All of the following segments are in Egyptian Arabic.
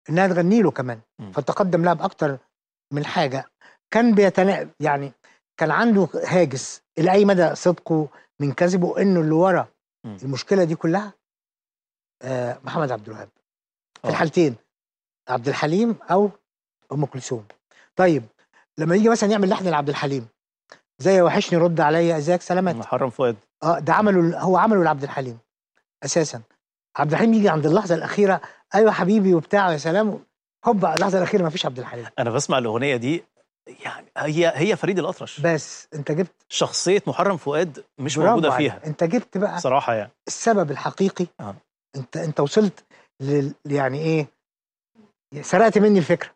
انها تغني له كمان مم. فتقدم لها باكتر من حاجه كان بيتنا يعني كان عنده هاجس الى اي مدى صدقه من كذبه انه اللي ورا مم. المشكله دي كلها آه محمد عبد الوهاب في آه. الحالتين عبد الحليم او ام كلثوم طيب لما يجي مثلا يعمل لحن لعبد الحليم زي وحشني رد عليا ازيك سلامات محرم فؤاد اه ده عمله هو عمله لعبد الحليم اساسا عبد الحليم يجي عند اللحظه الاخيره ايوه حبيبي وبتاع يا سلام هوبا اللحظه الاخيره ما فيش عبد الحليم انا بسمع الاغنيه دي يعني هي هي فريد الاطرش بس انت جبت شخصيه محرم فؤاد مش برافو موجوده عليك. فيها انت جبت بقى صراحه يعني السبب الحقيقي آه. انت انت وصلت لل يعني ايه سرقت مني الفكره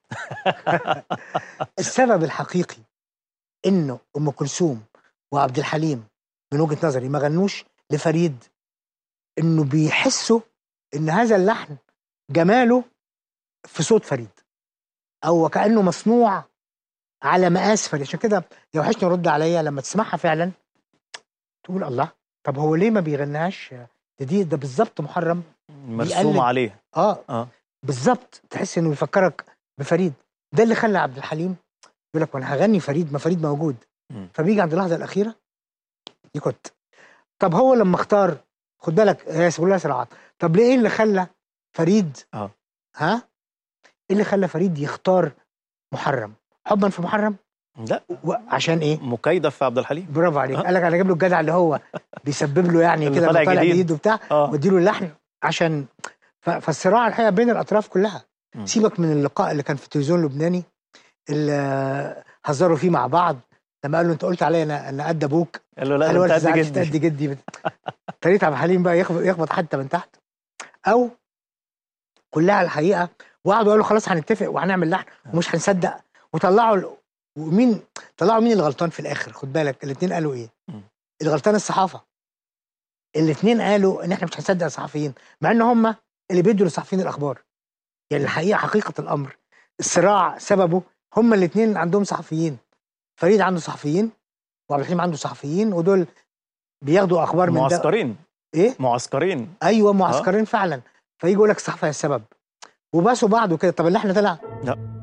السبب الحقيقي انه ام كلثوم وعبد الحليم من وجهه نظري ما غنوش لفريد انه بيحسوا ان هذا اللحن جماله في صوت فريد او وكانه مصنوع على مقاس فريد عشان كده يا وحشني رد عليا لما تسمعها فعلا تقول الله طب هو ليه ما بيغنيهاش ده دي ده بالظبط محرم مرسومه بيقلد. عليه اه اه بالظبط تحس انه بيفكرك بفريد ده اللي خلى عبد الحليم يقول لك وانا هغني فريد ما فريد موجود مم. فبيجي عند اللحظه الاخيره يكت طب هو لما اختار خد بالك يا سبيل الله صراعات طب ليه ايه اللي خلى فريد اه ها ايه اللي خلى فريد يختار محرم حبا في محرم لا عشان ايه مكيدف في عبد الحليم برافو عليك آه. قال لك انا اجيب له الجدع اللي هو بيسبب له يعني اللي كده طالع إنه طالع جديد. جديد وبتاع اه واديله اللحن عشان ف- فالصراع الحقيقه بين الاطراف كلها مم. سيبك من اللقاء اللي كان في التلفزيون اللبناني اللي هزروا فيه مع بعض لما قال له انت قلت عليا انا انا قد ابوك قال له لا قال ده له انت انت قد قد جدي جدي قد جدي بت- طريقه عبد الحليم بقى يخبط يخبط حتى من تحت او كلها الحقيقه وقعدوا قالوا خلاص هنتفق وهنعمل لحن ومش هنصدق وطلعوا ال- ومين طلعوا مين الغلطان في الاخر خد بالك الاثنين قالوا ايه مم. الغلطان الصحافه الاثنين قالوا ان احنا مش هنصدق الصحفيين مع ان هم اللي بيدوا للصحفيين الاخبار يعني الحقيقه حقيقه الامر الصراع سببه هم الاثنين عندهم صحفيين فريد عنده صحفيين وعبد الحليم عنده صحفيين ودول بياخدوا اخبار من ده معسكرين ايه معسكرين ايوه معسكرين فعلا فيجي يقول لك الصحافه هي السبب وباسوا بعض وكده طب اللي احنا طلع لا.